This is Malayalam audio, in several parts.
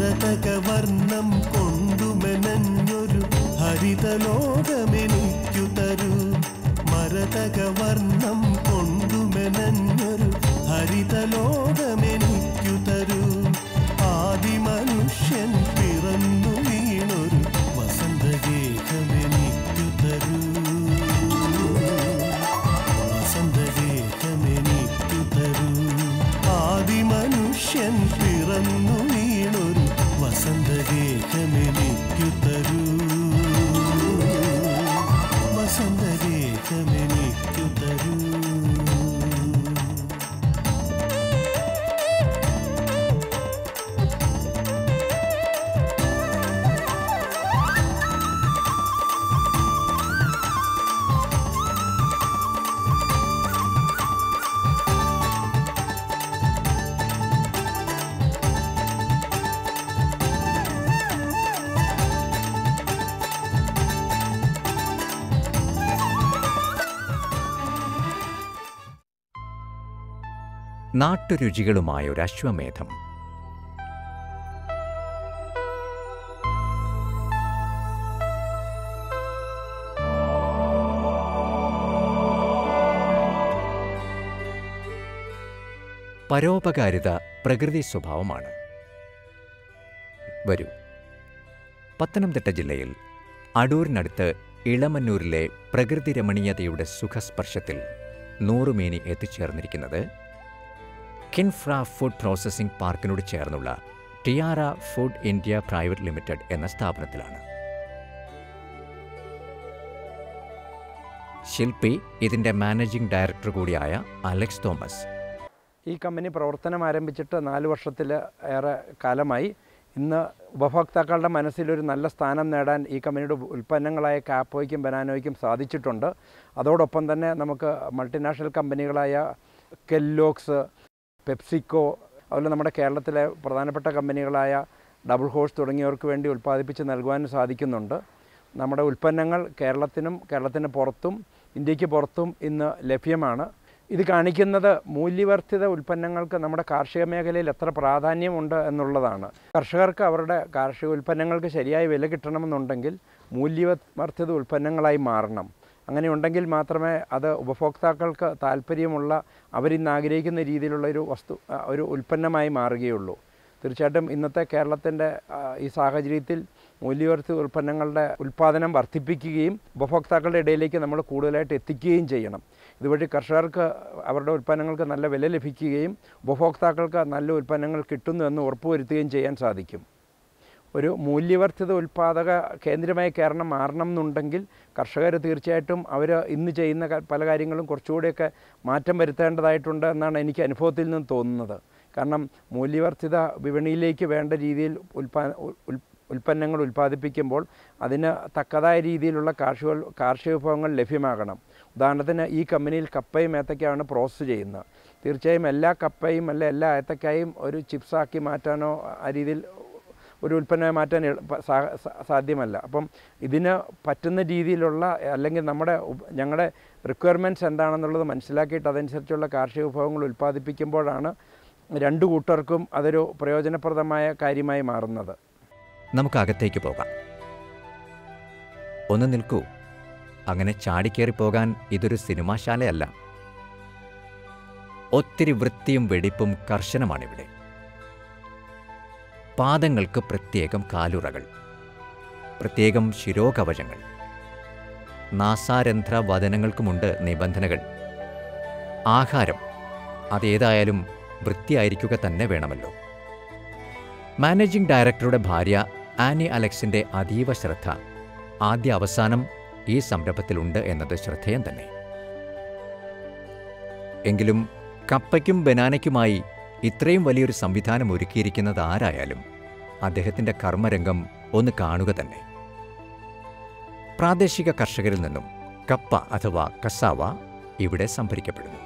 മരതകവർണ്ണം കൊണ്ടുമെനഞ്ഞൊരു ഹരിതലോകമെനിക്കു തരൂ മരതകവർണ്ണം കൊണ്ടുമെനഞ്ഞൊരു ഹരിതലോകമെനിക്കു തരൂ ആദിമനുഷ്യൻ പിറന്നു വീണൊരു വസന്തഗേഹമെനിക്കു തരൂ വസന്തഗേഹമെനിക്കു തരൂ ആദിമനുഷ്യൻ പിറന്നു വീണൊരു വസന്തഗേഹമെനിക്കു തരൂ വസന്തഗേഹമെനിക്കു തരൂ നാട്ടുരുചികളുമായൊരു അശ്വമേധം പരോപകാരിത പ്രകൃതി സ്വഭാവമാണ് വരൂ പത്തനംതിട്ട ജില്ലയിൽ അടൂരിനടുത്ത് ഇളമന്നൂരിലെ പ്രകൃതി രമണീയതയുടെ സുഖസ്പർശത്തിൽ നൂറുമേനി എത്തിച്ചേർന്നിരിക്കുന്നത് കിൻഫ്ര ഫുഡ് പ്രോസസ്സിംഗ് പാർക്കിനോട് ചേർന്നുള്ള Tiara food India private limited എന്ന സ്ഥാപനത്തിലാണ് ശില്പി ഇതിന്റെ മാനേജിംഗ് ഡയറക്ടർ കൂടിയായ അലക്സ് തോമസ് ഈ കമ്പനി പ്രവർത്തനം ആരംഭിച്ചിട്ട് നാല് വർഷത്തിൽ ഏറെ കാലമായി ഇന്ന് ഉപഭോക്താക്കളുടെ മനസ്സിലൊരു നല്ല സ്ഥാനം നേടാൻ ഈ കമ്പനിയുടെ ഉൽപ്പന്നങ്ങളായ കാപ്പോയ്ക്കും ബനാനോയ്ക്കും സാധിച്ചിട്ടുണ്ട് അതോടൊപ്പം തന്നെ നമുക്ക് മൾട്ടിനാഷണൽ കമ്പനികളായ കെല്ലോക്സ് പെപ്സിക്കോ അതുപോലെ നമ്മുടെ കേരളത്തിലെ പ്രധാനപ്പെട്ട കമ്പനികളായ ഡബിൾ ഹോഴ്സ് തുടങ്ങിയവർക്ക് വേണ്ടി ഉൽപ്പാദിപ്പിച്ച് നൽകുവാനും സാധിക്കുന്നുണ്ട് നമ്മുടെ ഉൽപ്പന്നങ്ങൾ കേരളത്തിനും കേരളത്തിന് പുറത്തും ഇന്ത്യക്ക് പുറത്തും ഇന്ന് ലഭ്യമാണ് ഇത് കാണിക്കുന്നത് മൂല്യവർദ്ധിത ഉൽപ്പന്നങ്ങൾക്ക് നമ്മുടെ കാർഷിക മേഖലയിൽ എത്ര പ്രാധാന്യമുണ്ട് എന്നുള്ളതാണ് കർഷകർക്ക് അവരുടെ കാർഷിക ഉൽപ്പന്നങ്ങൾക്ക് ശരിയായ വില കിട്ടണമെന്നുണ്ടെങ്കിൽ മൂല്യവർദ്ധിത ഉൽപ്പന്നങ്ങളായി മാറണം അങ്ങനെ ഉണ്ടെങ്കിൽ മാത്രമേ അത് ഉപഭോക്താക്കൾക്ക് താല്പര്യമുള്ള അവരിന്ന് ആഗ്രഹിക്കുന്ന രീതിയിലുള്ള ഒരു വസ്തു ആ, ഒരു ഉൽപ്പന്നമായി മാറുകയുള്ളൂ തീർച്ചയായിട്ടും ഇന്നത്തെ കേരളത്തിൻ്റെ ആ, ഈ സാഹചര്യത്തിൽ മൂല്യവർദ്ധിത ഉൽപ്പന്നങ്ങളുടെ ഉൽപ്പാദനം വർദ്ധിപ്പിക്കുകയും ഉപഭോക്താക്കളുടെ ഇടയിലേക്ക് നമ്മൾ കൂടുതലായിട്ട് എത്തിക്കുകയും ചെയ്യണം ഇതുവഴി കർഷകർക്ക് അവരുടെ ഉൽപ്പന്നങ്ങൾക്ക് നല്ല വില ലഭിക്കുകയും ഉപഭോക്താക്കൾക്ക് നല്ല ഉൽപ്പന്നങ്ങൾ കിട്ടുന്നു എന്ന് ഉറപ്പുവരുത്തുകയും ചെയ്യാൻ സാധിക്കും ഒരു മൂല്യവർദ്ധിത ഉൽപ്പാദക കേന്ദ്രമായി കേരളം മാറണം എന്നുണ്ടെങ്കിൽ കർഷകർ തീർച്ചയായിട്ടും അവർ ഇന്ന് ചെയ്യുന്ന ക- പല കാര്യങ്ങളും കുറച്ചുകൂടിയൊക്കെ മാറ്റം വരുത്തേണ്ടതായിട്ടുണ്ട് എന്നാണ് എനിക്ക് അനുഭവത്തിൽ നിന്ന് തോന്നുന്നത് കാരണം മൂല്യവർദ്ധിത വിപണിയിലേക്ക് വേണ്ട രീതിയിൽ ഉൽപ്പാ ഉൽ- ഉൽപ്പന്നങ്ങൾ ഉൽപ്പാദിപ്പിക്കുമ്പോൾ അതിന് തക്കതായ രീതിയിലുള്ള കാർഷിക കാർഷിക വിഭവങ്ങൾ ലഭ്യമാകണം ഉദാഹരണത്തിന് ഈ കമ്പനിയിൽ കപ്പയും ഏത്തക്കയാണ് പ്രോസസ്സ് ചെയ്യുന്നത് തീർച്ചയായും എല്ലാ കപ്പയും അല്ല എല്ലാ ഏത്തക്കായും ഒരു ചിപ്സാക്കി മാറ്റാനോ ആ രീതിയിൽ ഒരു ഉൽപ്പന്നമായി മാറ്റാൻ എളുപ്പ- സാ- സാ- സാധ്യമല്ല അപ്പം ഇതിന് പറ്റുന്ന രീതിയിലുള്ള അല്ലെങ്കിൽ നമ്മുടെ ഉപ- ഞങ്ങളുടെ റിക്വയർമെൻറ്റ്സ് എന്താണെന്നുള്ളത് മനസ്സിലാക്കിയിട്ട് അതനുസരിച്ചുള്ള കാർഷിക വിഭവങ്ങൾ ഉൽപ്പാദിപ്പിക്കുമ്പോഴാണ് രണ്ടു കൂട്ടർക്കും അതൊരു പ്രയോജനപ്രദമായ കാര്യമായി മാറുന്നത് നമുക്ക് അകത്തേക്ക് പോകാം ഒന്ന് നിൽക്കൂ അങ്ങനെ ചാടിക്കേറി പോകാൻ ഇതൊരു സിനിമാശാലയല്ല ഒത്തിരി വൃത്തിയും വെടിപ്പും കർശനമാണിവിടെ പാദങ്ങൾക്ക് പ്രത്യേകം കാലുറകൾ പ്രത്യേകം ശിരോകവചങ്ങൾ നാസാരന്ധ്ര വദനങ്ങൾക്കുമുണ്ട് നിബന്ധനകൾ ആഹാരം അതേതായാലും വൃത്തിയായിരിക്കുക തന്നെ വേണമല്ലോ മാനേജിംഗ് ഡയറക്ടറുടെ ഭാര്യ ആനി അലക്സിന്റെ അതീവ ശ്രദ്ധ ആദ്യ അവസാനം ഈ സംരംഭത്തിലുണ്ട് എന്നത് ശ്രദ്ധേയം തന്നെ എങ്കിലും കപ്പയ്ക്കും ബനാനയ്ക്കുമായി ഇത്രയും വലിയൊരു സംവിധാനം ഒരുക്കിയിരിക്കുന്നത് ആരായാലും അദ്ദേഹത്തിന്റെ കർമ്മരംഗം ഒന്ന് കാണുക തന്നെ പ്രാദേശിക കർഷകരിൽ നിന്നും കപ്പ അഥവാ കസാവ ഇവിടെ സംഭരിക്കപ്പെടുന്നു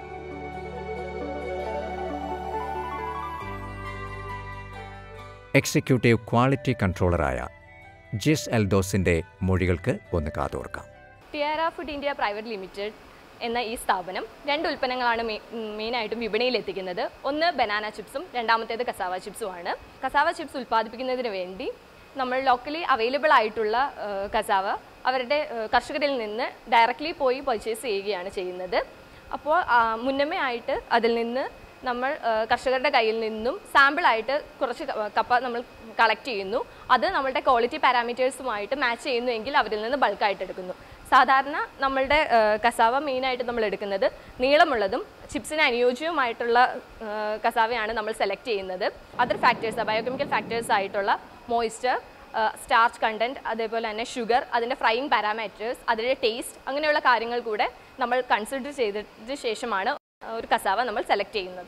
എക്സിക്യൂട്ടീവ് ക്വാളിറ്റി കൺട്രോളറായ ജിസ് എൽദോസിന്റെ മൊഴികൾക്ക് ഒന്ന് കാതോർക്കാം Tiara food India private limited എന്ന ഈ സ്ഥാപനം രണ്ട് ഉൽപ്പന്നങ്ങളാണ് മെ- ഉം, മെയിനായിട്ടും വിപണിയിൽ എത്തിക്കുന്നത് ഒന്ന് ബനാന ചിപ്സും രണ്ടാമത്തേത് കസാവ ചിപ്സുമാണ് കസാവ ചിപ്സ് ഉൽപ്പാദിപ്പിക്കുന്നതിന് വേണ്ടി നമ്മൾ ലോക്കലി അവൈലബിൾ ആയിട്ടുള്ള ആ, കസാവ അവരുടെ ആ, കർഷകരിൽ നിന്ന് ഡയറക്റ്റ്ലി പോയി പർച്ചേസ് ചെയ്യുകയാണ് ചെയ്യുന്നത് അപ്പോൾ ആ, മുന്നമേ ആയിട്ട് അതിൽ നിന്ന് നമ്മൾ ആ, കർഷകരുടെ കയ്യിൽ നിന്നും സാമ്പിളായിട്ട് കുറച്ച് ക- കപ്പ നമ്മൾ കളക്ട് ചെയ്യുന്നു അത് നമ്മളുടെ ക്വാളിറ്റി പാരാമീറ്റേഴ്സുമായിട്ട് മാച്ച് ചെയ്യുന്നുവെങ്കിൽ അവരിൽ നിന്ന് ബൾക്കായിട്ട് എടുക്കുന്നു സാധാരണ നമ്മളുടെ ആ, കസാവ മെയിനായിട്ട് നമ്മൾ എടുക്കുന്നത് നീളമുള്ളതും ചിപ്സിന് അനുയോജ്യവുമായിട്ടുള്ള ആ, കസാവയാണ് നമ്മൾ സെലക്ട് ചെയ്യുന്നത് അതർ ഫാക്ടേഴ്സ് ബയോകെമിക്കൽ ഫാക്ടേഴ്സ് ആയിട്ടുള്ള മോയ്സ്ചർ സ്റ്റാർച്ച് കണ്ടന്റ് അതേപോലെ തന്നെ ഷുഗർ അതിൻ്റെ ഫ്രൈയിങ് പാരാമീറ്റേഴ്സ് അതിൻ്റെ ടേസ്റ്റ് അങ്ങനെയുള്ള കാര്യങ്ങൾ കൂടെ നമ്മൾ കൺസിഡർ ചെയ്തതിന് ശേഷമാണ് ഒരു കസാവ നമ്മൾ സെലക്ട് ചെയ്യുന്നത്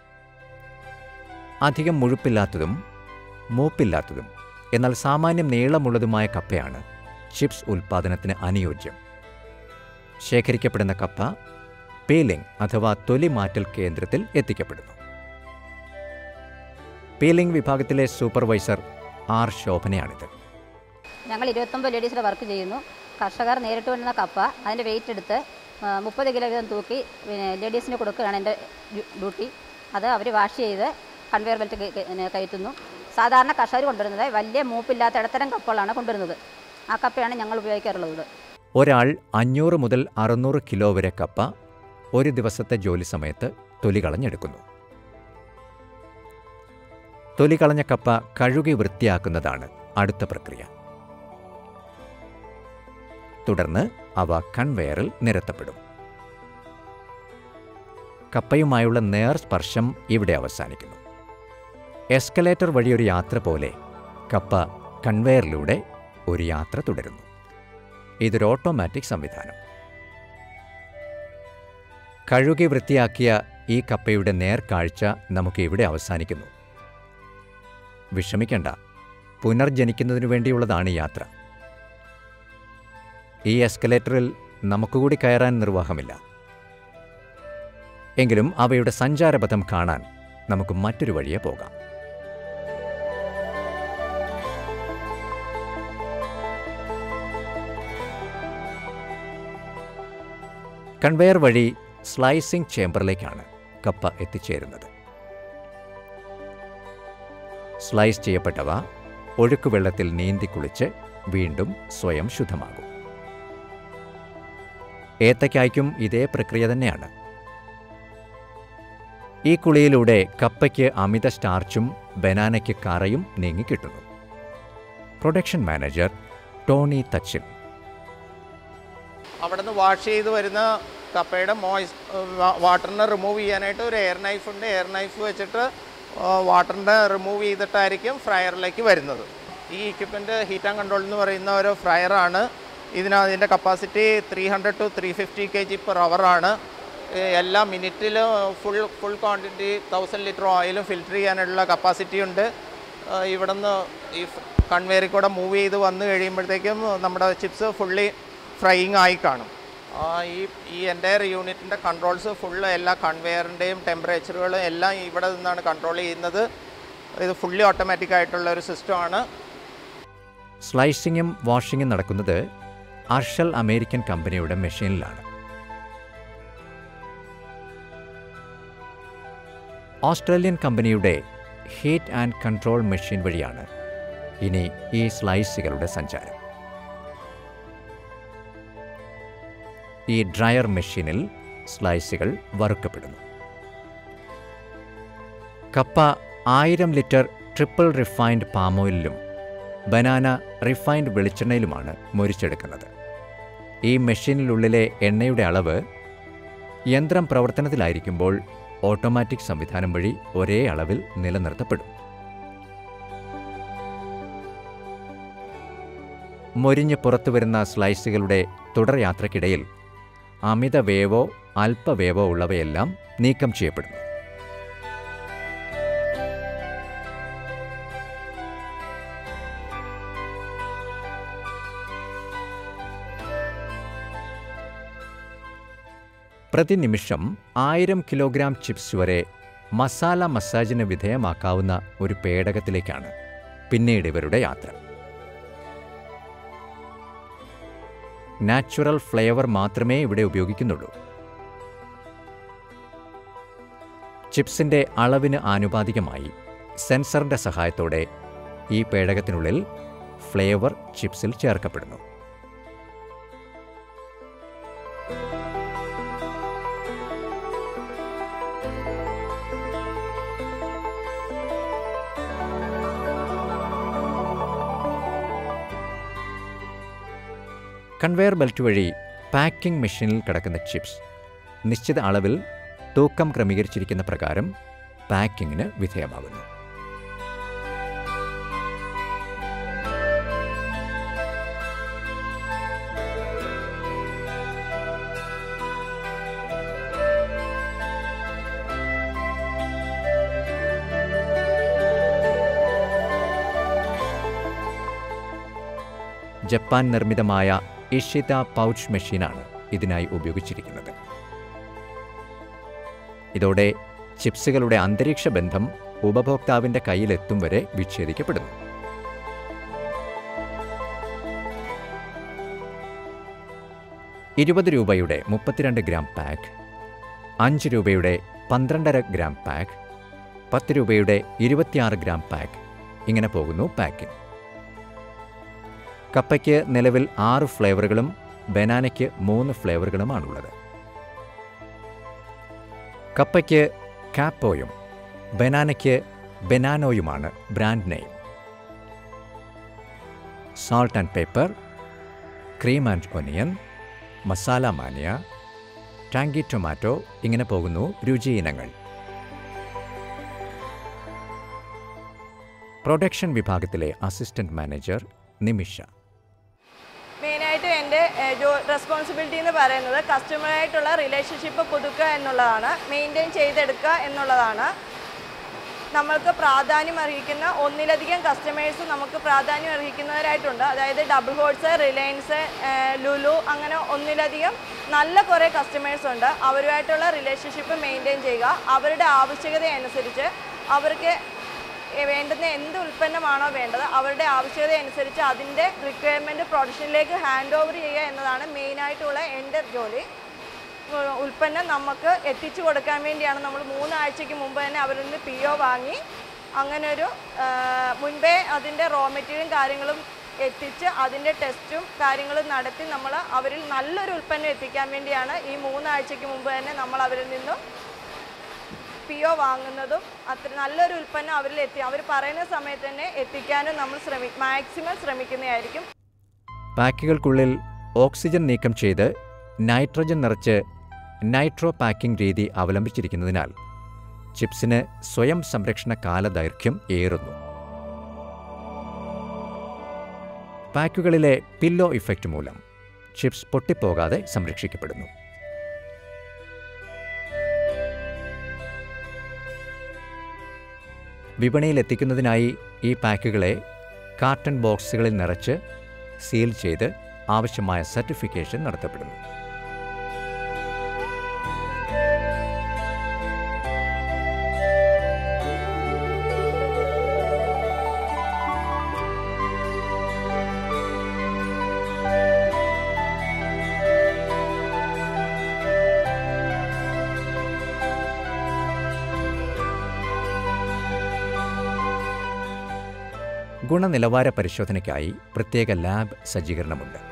അധികം മുഴുപ്പില്ലാത്തതും മൂപ്പില്ലാത്തതും എന്നാൽ സാമാന്യം നീളമുള്ളതുമായ കപ്പയാണ് ചിപ്സ് ഉൽപ്പാദനത്തിന് അനുയോജ്യം ശേഖരിക്കപ്പെടുന്ന കപ്പ പീലിംഗ് അഥവാ തൊലി മാറ്റൽ കേന്ദ്രത്തിൽ എത്തിക്കപ്പെടുന്നു പീലിംഗ് വിഭാഗത്തിലെ സൂപ്പർവൈസർ ആർ ശോഭനയാണിത് ഞങ്ങൾ ഇരുപത്തൊമ്പത് ലേഡീസിൻ്റെ വർക്ക് ചെയ്യുന്നു കർഷകർ നേരിട്ട് കൊണ്ടുവന്ന കപ്പ അതിൻ്റെ വെയിറ്റ് എടുത്ത് മുപ്പത് കിലോ വീതം തൂക്കി പിന്നെ ലേഡീസിന് കൊടുക്കുകയാണ് എൻ്റെ ഡ്യൂട്ടി അത് അവർ വാഷ് ചെയ്ത് കൺവെയർ ബെൽറ്റ് കയ- കയ- പിന്നെ കയറ്റുന്നു സാധാരണ കർഷകർ കൊണ്ടുവരുന്നത് വലിയ മൂപ്പില്ലാത്ത ഇടത്തരം കപ്പകളാണ് കൊണ്ടുവരുന്നത് ആ കപ്പയാണ് ഞങ്ങൾ ഉപയോഗിക്കാറുള്ളത് ഇവിടെ ഒരാൾ അഞ്ഞൂറ് മുതൽ അറുന്നൂറ് കിലോ വരെ കപ്പ ഒരു ദിവസത്തെ ജോലി സമയത്ത് തൊലി കളഞ്ഞെടുക്കുന്നു തൊലി കളഞ്ഞ കപ്പ കഴുകി വൃത്തിയാക്കുന്നതാണ് അടുത്ത പ്രക്രിയ തുടർന്ന് അവ കൺവെയറിൽ നിരത്തപ്പെടും കപ്പയുമായുള്ള നേർ സ്പർശം ഇവിടെ അവസാനിക്കുന്നു എസ്കലേറ്റർ വഴി ഒരു യാത്ര പോലെ കപ്പ കൺവെയറിലൂടെ ഒരു യാത്ര തുടരുന്നു ഇതൊരു ഓട്ടോമാറ്റിക് സംവിധാനം കഴുകി വൃത്തിയാക്കിയ ഈ കപ്പയുടെ നേർക്കാഴ്ച നമുക്ക് ഇവിടെ അവസാനിക്കുന്നു വിഷമിക്കണ്ട പുനർജനിക്കുന്നതിനു വേണ്ടിയുള്ളതാണ് ഈ യാത്ര ഈ എസ്കലേറ്ററിൽ നമുക്കുകൂടി കയറാൻ നിർവാഹമില്ല എങ്കിലും അവയുടെ സഞ്ചാരപഥം കാണാൻ നമുക്ക് മറ്റൊരു വഴിയെ പോകാം കൺവെയർ വഴി സ്ലൈസിംഗ് ചേംബറിലേക്കാണ് കപ്പ എത്തിച്ചേരുന്നത് സ്ലൈസ് ചെയ്യപ്പെട്ടവ ഒഴുക്കുവെള്ളത്തിൽ നീന്തി കുളിച്ച് വീണ്ടും സ്വയം ശുദ്ധമാകും ഏത്തയ്ക്കായ്ക്കും ഇതേ പ്രക്രിയ തന്നെയാണ് ഈ കുളിയിലൂടെ കപ്പയ്ക്ക് അമിത സ്റ്റാർച്ചും ബനാനയ്ക്ക് കറയും നീങ്ങിക്കിട്ടുന്നു പ്രൊഡക്ഷൻ മാനേജർ ടോണി തച്ചിൽ അവിടെ നിന്ന് വാഷ് ചെയ്ത് വരുന്ന കപ്പയുടെ മോയ്സ് വാട്ടറിനെ റിമൂവ് ചെയ്യാനായിട്ട് ഒരു എയർ നൈഫ് ഉണ്ട് എയർ നൈഫ് വെച്ചിട്ട് വാട്ടറിൻ്റെ റിമൂവ് ചെയ്തിട്ടായിരിക്കും ഫ്രയറിലേക്ക് വരുന്നത് ഈ ഇക്വിപ്മെൻറ്റ് ഹീറ്റ് ആൻഡ് കൺട്രോൾ എന്ന് പറയുന്ന ഒരു ഫ്രയറാണ് ഇതിന് അതിൻ്റെ capacity three hundred to three fifty K G per ആണ് എല്ലാ മിനിറ്റിലും full full quantity thousand litre ഓയിലും ഫിൽറ്റർ ചെയ്യാനുള്ള കപ്പാസിറ്റി ഉണ്ട് ഇവിടെ നിന്ന് ഈ കൺവെയറിൽ കൂടെ മൂവ് ചെയ്ത് വന്നു കഴിയുമ്പോഴത്തേക്കും നമ്മുടെ ചിപ്സ് ഫുള്ളി ഫ്രൈയിങ് ആയി കാണും ആ, ഈ ഈ എൻ്റയർ യൂണിറ്റിൻ്റെ കൺട്രോൾസ് ഫുള്ള് എല്ലാ കൺവെയറിൻ്റെയും ടെമ്പറേച്ചറുകളും എല്ലാം ഇവിടെ നിന്നാണ് കൺട്രോൾ ചെയ്യുന്നത് ഇത് ഫുള്ളി ഓട്ടോമാറ്റിക് ആയിട്ടുള്ള ഒരു സിസ്റ്റമാണ് സ്ലൈസിങ്ങും വാഷിങ്ങും നടക്കുന്നത് അർഷൽ അമേരിക്കൻ കമ്പനിയുടെ മെഷീനിലാണ് ഓസ്ട്രേലിയൻ കമ്പനിയുടെ ഹീറ്റ് ആൻഡ് കൺട്രോൾ മെഷീൻ വഴിയാണ് ഇനി ഈ സ്ലൈസുകളുടെ സഞ്ചാരം ഈ ഡ്രയർ മെഷീനിൽ സ്ലൈസുകൾ വറുക്കപ്പെടുന്നു കപ്പ ആയിരം ലിറ്റർ ട്രിപ്പിൾ റിഫൈൻഡ് പാമോയിലും ബനാന റിഫൈൻഡ് വെളിച്ചെണ്ണയിലുമാണ് മൊരിച്ചെടുക്കുന്നത് ഈ മെഷീനിനുള്ളിലെ എണ്ണയുടെ അളവ് യന്ത്രം പ്രവർത്തനത്തിലായിരിക്കുമ്പോൾ ഓട്ടോമാറ്റിക് സംവിധാനം വഴി ഒരേ അളവിൽ നിലനിർത്തപ്പെടും മൊരിഞ്ഞ് പുറത്തുവരുന്ന സ്ലൈസുകളുടെ തുടർയാത്രയ്ക്കിടയിൽ അമിത വേവോ അല്പവേവോ ഉള്ളവയെല്ലാം നീക്കം ചെയ്യപ്പെടുന്നു പ്രതിനിമിഷം ആയിരം കിലോഗ്രാം ചിപ്സ് വരെ മസാല മസാജിന് വിധേയമാക്കാവുന്ന ഒരു പേടകത്തിലേക്കാണ് പിന്നീട് ഇവരുടെ യാത്ര നാച്ചുറൽ ഫ്ലേവർ മാത്രമേ ഇവിടെ ഉപയോഗിക്കുന്നുള്ളൂ ചിപ്സിൻ്റെ അളവിന് ആനുപാതികമായി സെൻസറിൻ്റെ സഹായത്തോടെ ഈ പേടകത്തിനുള്ളിൽ ഫ്ലേവർ ചിപ്സിൽ ചേർക്കപ്പെടുന്നു കൺവെയർ ബെൽറ്റ് വഴി പാക്കിംഗ് മെഷീനിൽ കിടക്കുന്ന ചിപ്സ് നിശ്ചിത അളവിൽ തൂക്കം ക്രമീകരിച്ചിരിക്കുന്ന പ്രകാരം പാക്കിങ്ങിന് വിധേയമാകുന്നു ജപ്പാൻ നിർമ്മിതമായ ഇഷിത പൗച്ച് മെഷീനാണ് ഇതിനായി ഉപയോഗിച്ചിരിക്കുന്നത് ഇതോടെ ചിപ്സുകളുടെ അന്തരീക്ഷ ബന്ധം ഉപഭോക്താവിൻ്റെ കയ്യിലെത്തും വരെ വിച്ഛേദിക്കപ്പെടുന്നു ഇരുപത് രൂപയുടെ മുപ്പത്തിരണ്ട് ഗ്രാം പാക്ക് അഞ്ച് രൂപയുടെ പന്ത്രണ്ടര ഗ്രാം പാക്ക് പത്ത് രൂപയുടെ ഇരുപത്തിയാറ് ഗ്രാം പാക്ക് ഇങ്ങനെ പോകുന്നു പാക്കിംഗ് കപ്പയ്ക്ക് നിലവിൽ ആറ് ഫ്ലേവറുകളും ബനാനയ്ക്ക് മൂന്ന് ഫ്ലേവറുകളുമാണുള്ളത് കപ്പയ്ക്ക് കാപ്പോയും ബനാനയ്ക്ക് ബനാനോയുമാണ് brand name salt and pepper cream and onion masala mania tangy tomato ഇങ്ങനെ പോകുന്നു രുചി ഇനങ്ങൾ പ്രൊഡക്ഷൻ വിഭാഗത്തിലെ അസിസ്റ്റന്റ് മാനേജർ നിമിഷ മെയിനായിട്ട് എൻ്റെ റെസ്പോൺസിബിലിറ്റി എന്ന് പറയുന്നത് കസ്റ്റമറായിട്ടുള്ള റിലേഷൻഷിപ്പ് പുതുക്കുക എന്നുള്ളതാണ് മെയിൻറ്റെയിൻ ചെയ്തെടുക്കുക എന്നുള്ളതാണ് നമ്മൾക്ക് പ്രാധാന്യം അർഹിക്കുന്ന ഒന്നിലധികം കസ്റ്റമേഴ്സ് നമുക്ക് പ്രാധാന്യം അർഹിക്കുന്നവരായിട്ടുണ്ട് അതായത് ഡബിൾ ഹോട്ട്സ് റിലയൻസ് ലുലു അങ്ങനെ ഒന്നിലധികം നല്ല കുറേ കസ്റ്റമേഴ്സ് ഉണ്ട് അവരുമായിട്ടുള്ള റിലേഷൻഷിപ്പ് മെയിൻറ്റെയിൻ ചെയ്യുക അവരുടെ ആവശ്യകത അനുസരിച്ച് അവർക്ക് എ- വേണ്ടുന്ന എന്ത് ഉൽപ്പന്നമാണോ വേണ്ടത് അവരുടെ ആവശ്യകത അനുസരിച്ച് അതിൻ്റെ റിക്വയർമെൻറ്റ് പ്രൊഡക്ഷനിലേക്ക് ഹാൻഡ് ഓവർ ചെയ്യുക എന്നതാണ് മെയിനായിട്ടുള്ള എൻ്റെ ജോലി ഉ- ഉൽപ്പന്നം നമുക്ക് എത്തിച്ചു കൊടുക്കാൻ വേണ്ടിയാണ് നമ്മൾ മൂന്നാഴ്ചയ്ക്ക് മുമ്പ് തന്നെ അവരിൽ നിന്ന് പി ഒ വാങ്ങി അങ്ങനെ ഒരു ആ, മുൻപേ അതിൻ്റെ റോ മെറ്റീരിയലും കാര്യങ്ങളും എത്തിച്ച് അതിൻ്റെ ടെസ്റ്റും കാര്യങ്ങളും നടത്തി നമ്മൾ അവരിൽ നല്ലൊരു ഉൽപ്പന്നം എത്തിക്കാൻ വേണ്ടിയാണ് ഈ മൂന്നാഴ്ചയ്ക്ക് മുമ്പ് തന്നെ നമ്മൾ അവരിൽ നിന്നും പി ഒ വാങ്ങുന്നതും അത്ര നല്ലൊരു ഉൽപ്പന്നം അവരിൽ എത്തി അവർ പറയുന്ന സമയത്ത് തന്നെ എത്തിക്കാനും നമ്മൾ ശ്രമി മാക്സിമം ശ്രമിക്കുന്നതായിരിക്കും പാക്കുകൾക്കുള്ളിൽ ഓക്സിജൻ നീക്കം ചെയ്ത് നൈട്രജൻ നിറച്ച് നൈട്രോ പാക്കിംഗ് രീതി അവലംബിച്ചിരിക്കുന്നതിനാൽ ചിപ്സിന് സ്വയം സംരക്ഷണ കാലദൈർഘ്യം ഏറുന്നു പാക്കുകളിലെ പില്ലോ ഇഫക്റ്റ് മൂലം ചിപ്സ് പൊട്ടിപ്പോകാതെ സംരക്ഷിക്കപ്പെടുന്നു വിപണിയിൽ എത്തിക്കുന്നതിനായി ഈ പാക്കുകളെ കാർട്ടൺ ബോക്സുകളിൽ നിറച്ച് സീൽ ചെയ്ത് ആവശ്യമായ സർട്ടിഫിക്കേഷൻ നടത്തപ്പെടുന്നു ഗുണനിലവാര പരിശോധനയ്ക്കായി പ്രത്യേക ലാബ് സജ്ജീകരണമുണ്ട്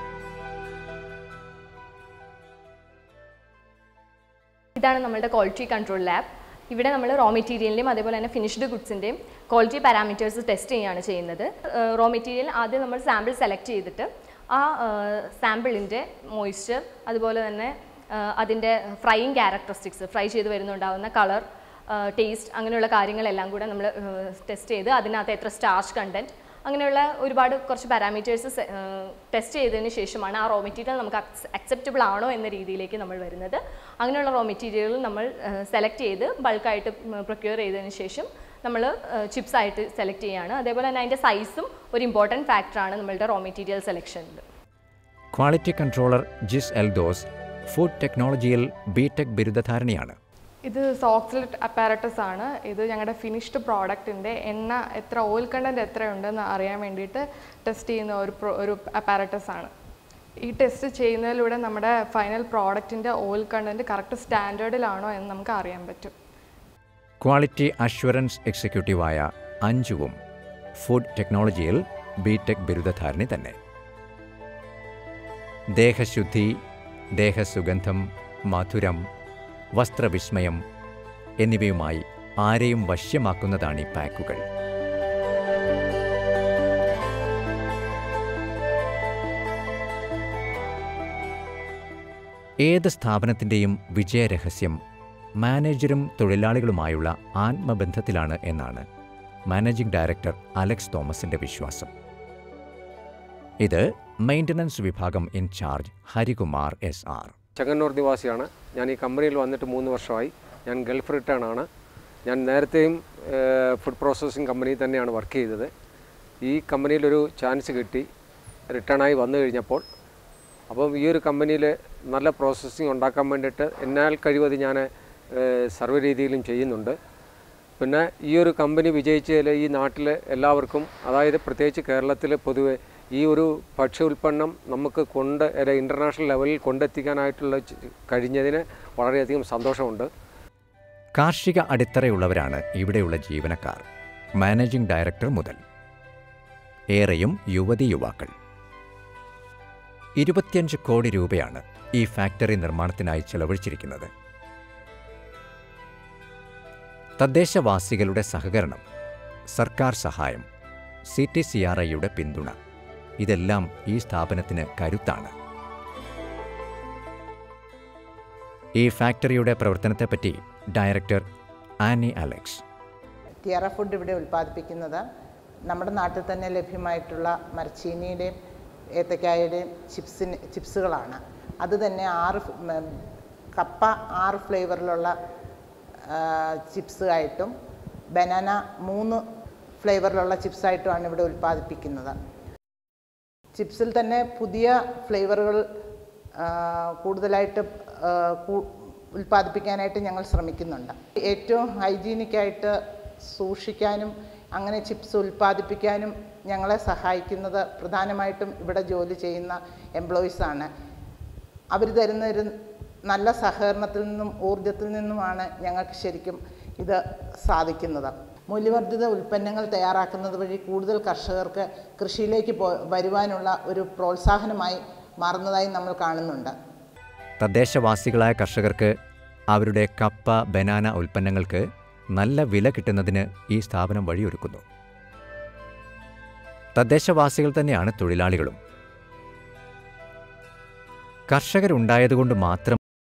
ഇതാണ് നമ്മളുടെ ക്വാളിറ്റി കൺട്രോൾ ലാബ് ഇവിടെ നമ്മൾ റോ മെറ്റീരിയലിൻ്റെയും അതേപോലെ തന്നെ ഫിനിഷ്ഡ് ഗുഡ്സിൻ്റെയും ക്വാളിറ്റി പാരാമീറ്റേഴ്സ് ടെസ്റ്റ് ചെയ്യുകയാണ് ചെയ്യുന്നത് റോ മെറ്റീരിയൽ ആദ്യം നമ്മൾ സാമ്പിൾ സെലക്ട് ചെയ്തിട്ട് ആ സാമ്പിളിൻ്റെ മോയ്സ്ചർ അതുപോലെ തന്നെ അതിൻ്റെ ഫ്രൈയിങ് ക്യാരക്ടറിസ്റ്റിക്സ് ഫ്രൈ ചെയ്ത് വരുന്നുണ്ടാവുന്ന കളർ ടേസ്റ്റ് അങ്ങനെയുള്ള കാര്യങ്ങളെല്ലാം കൂടെ നമ്മൾ ടെസ്റ്റ് ചെയ്ത് അതിനകത്ത് എത്ര സ്റ്റാർച്ച് കണ്ടൻറ്റ് അങ്ങനെയുള്ള ഒരുപാട് കുറച്ച് പാരാമീറ്റേഴ്സ് ടെസ്റ്റ് ചെയ്തതിന് ശേഷമാണ് ആ റോ മെറ്റീരിയൽ നമുക്ക് അക്സെപ്റ്റബിൾ ആണോ എന്ന രീതിയിലേക്ക് നമ്മൾ വരുന്നത് അങ്ങനെയുള്ള റോ മെറ്റീരിയൽ നമ്മൾ സെലക്ട് ചെയ്ത് ബൾക്കായിട്ട് പ്രൊക്യൂർ ചെയ്തതിന് ശേഷം നമ്മൾ ചിപ്സ് ആയിട്ട് സെലക്ട് ചെയ്യുകയാണ് അതേപോലെ തന്നെ അതിൻ്റെ സൈസും ഒരു ഇമ്പോർട്ടൻറ്റ് ഫാക്ടറാണ് നമ്മളുടെ റോ മെറ്റീരിയൽ സെലക്ഷനിൽ quality controller Jis Eldhose food ടെക്നോളജിയിൽ ബിടെക് ബിരുദധാരണിയാണ് ഇത് സോക്സിലറ്റ് അപ്പാരറ്റസ് ആണ് ഇത് ഞങ്ങളുടെ ഫിനിഷ്ഡ് പ്രോഡക്റ്റിൻ്റെ എണ്ണ എത്ര ഓയിൽ കണ്ടൻറ്റ് എത്രയുണ്ടെന്ന് അറിയാൻ വേണ്ടിയിട്ട് ടെസ്റ്റ് ചെയ്യുന്ന ഒരു പ്രോ ഒരു അപ്പാരറ്റസ് ആണ് ഈ ടെസ്റ്റ് ചെയ്യുന്നതിലൂടെ നമ്മുടെ ഫൈനൽ പ്രോഡക്റ്റിൻ്റെ ഓയിൽ കണ്ടൻറ്റ് കറക്റ്റ് സ്റ്റാൻഡേർഡിലാണോ എന്ന് നമുക്ക് അറിയാൻ പറ്റും ക്വാളിറ്റി അഷ്വറൻസ് എക്സിക്യൂട്ടീവായ അഞ്ജുവും ഫുഡ് ടെക്നോളജിയിൽ ബിടെക് ബിരുദധാരണി തന്നെ ദേഹശുദ്ധി ദേഹസുഗന്ധം മധുരം വസ്ത്രവിസ്മയം എന്നിവയുമായി ആരെയും വശ്യമാക്കുന്നതാണ് ഈ പാക്കുകൾ ഏത് സ്ഥാപനത്തിൻ്റെയും വിജയരഹസ്യം മാനേജരും തൊഴിലാളികളുമായുള്ള ആത്മബന്ധത്തിലാണ് എന്നാണ് മാനേജിംഗ് ഡയറക്ടർ അലക്സ് തോമസിന്റെ വിശ്വാസം ഇത് മെയിൻ്റനൻസ് വിഭാഗം in charge Harikumar S R Chengannur നിവാസിയാണ് ഞാൻ ഈ കമ്പനിയിൽ വന്നിട്ട് മൂന്ന് വർഷമായി ഞാൻ ഗൾഫ് റിട്ടേൺ ആണ് ഞാൻ നേരത്തെയും ഫുഡ് പ്രോസസ്സിംഗ് കമ്പനിയിൽ തന്നെയാണ് വർക്ക് ചെയ്തത് ഈ കമ്പനിയിലൊരു ചാൻസ് കിട്ടി റിട്ടേണായി വന്നു കഴിഞ്ഞപ്പോൾ അപ്പം ഈ ഒരു കമ്പനിയിൽ നല്ല പ്രോസസ്സിംഗ് ഉണ്ടാക്കാൻ വേണ്ടിയിട്ട് എന്നാൽ കഴിവത് ഞാൻ സർവ്വ രീതിയിലും ചെയ്യുന്നുണ്ട് പിന്നെ ഈ ഒരു കമ്പനി വിജയിച്ചതിൽ ഈ നാട്ടിൽ എല്ലാവർക്കും അതായത് പ്രത്യേകിച്ച് കേരളത്തിൽ പൊതുവെ ഈ ഒരു ഭക്ഷ്യ ഉൽപ്പന്നം നമുക്ക് കൊണ്ട് ഒരു ഇൻ്റർനാഷണൽ ലെവലിൽ കൊണ്ടെത്തിക്കാനായിട്ടുള്ള ച- കഴിഞ്ഞതിന് വളരെയധികം സന്തോഷമുണ്ട് കാർഷിക അടിത്തറയുള്ളവരാണ് ഇവിടെയുള്ള ജീവനക്കാർ മാനേജിംഗ് ഡയറക്ടർ മുതൽ ഏറെയും യുവതി യുവാക്കൾ ഇരുപത്തിയഞ്ച് കോടി രൂപയാണ് ഈ ഫാക്ടറി നിർമ്മാണത്തിനായി ചെലവഴിച്ചിരിക്കുന്നത് തദ്ദേശവാസികളുടെ സഹകരണം സർക്കാർ സഹായം സി ടി സി ആർ ഐയുടെ പിന്തുണ ഇതെല്ലാം ഈ സ്ഥാപനത്തിന് കരുത്താണ് ഈ ഫാക്ടറിയുടെ പ്രവർത്തനത്തെപ്പറ്റി director Annie Alex Tiara food ഇവിടെ ഉൽപ്പാദിപ്പിക്കുന്നത് നമ്മുടെ നാട്ടിൽ തന്നെ ലഭ്യമായിട്ടുള്ള മരച്ചീനിയുടെയും ഏത്തക്കായുടെയും ചിപ്സിന് ചിപ്സുകളാണ് അത് തന്നെ ആറ് ഫ്- ഉം, കപ്പ ആറ് ഫ്ലേവറിലുള്ള ചിപ്സ് ആയിട്ടും ബനാന മൂന്ന് ഫ്ലേവറിലുള്ള ചിപ്സായിട്ടുമാണ് ഇവിടെ ഉൽപ്പാദിപ്പിക്കുന്നത് ചിപ്സിൽ തന്നെ പുതിയ ഫ്ലേവറുകൾ കൂടുതലായിട്ട് ആ, കൂ- ഉൽപ്പാദിപ്പിക്കാനായിട്ട് ഞങ്ങൾ ശ്രമിക്കുന്നുണ്ട് ഏറ്റവും ഹൈജീനിക്കായിട്ട് സൂക്ഷിക്കാനും അങ്ങനെ ചിപ്സ് ഉൽപ്പാദിപ്പിക്കാനും ഞങ്ങളെ സഹായിക്കുന്നത് പ്രധാനമായിട്ടും ഇവിടെ ജോലി ചെയ്യുന്ന എംപ്ലോയീസാണ് അവർ തരുന്ന ഒരു നല്ല സഹകരണത്തിൽ നിന്നും ഊർജത്തിൽ നിന്നുമാണ് ഞങ്ങൾക്ക് ശരിക്കും ഇത് സാധിക്കുന്നത് മൂല്യവർദ്ധിത ഉൽപ്പന്നങ്ങൾ തയ്യാറാക്കുന്നത് വഴി കൂടുതൽ കർഷകർക്ക് കൃഷിയിലേക്ക് പോ വരുവാനുള്ള ഒരു പ്രോത്സാഹനമായി മാറുന്നതായി നമ്മൾ കാണുന്നുണ്ട് തദ്ദേശവാസികളായ കർഷകർക്ക് അവരുടെ കപ്പ ബനാന ഉൽപ്പന്നങ്ങൾക്ക് നല്ല വില കിട്ടുന്നതിന് ഈ സ്ഥാപനം വഴിയൊരുക്കുന്നു തദ്ദേശവാസികൾ തന്നെയാണ് തൊഴിലാളികളും കർഷകരുണ്ടായതുകൊണ്ട് മാത്രം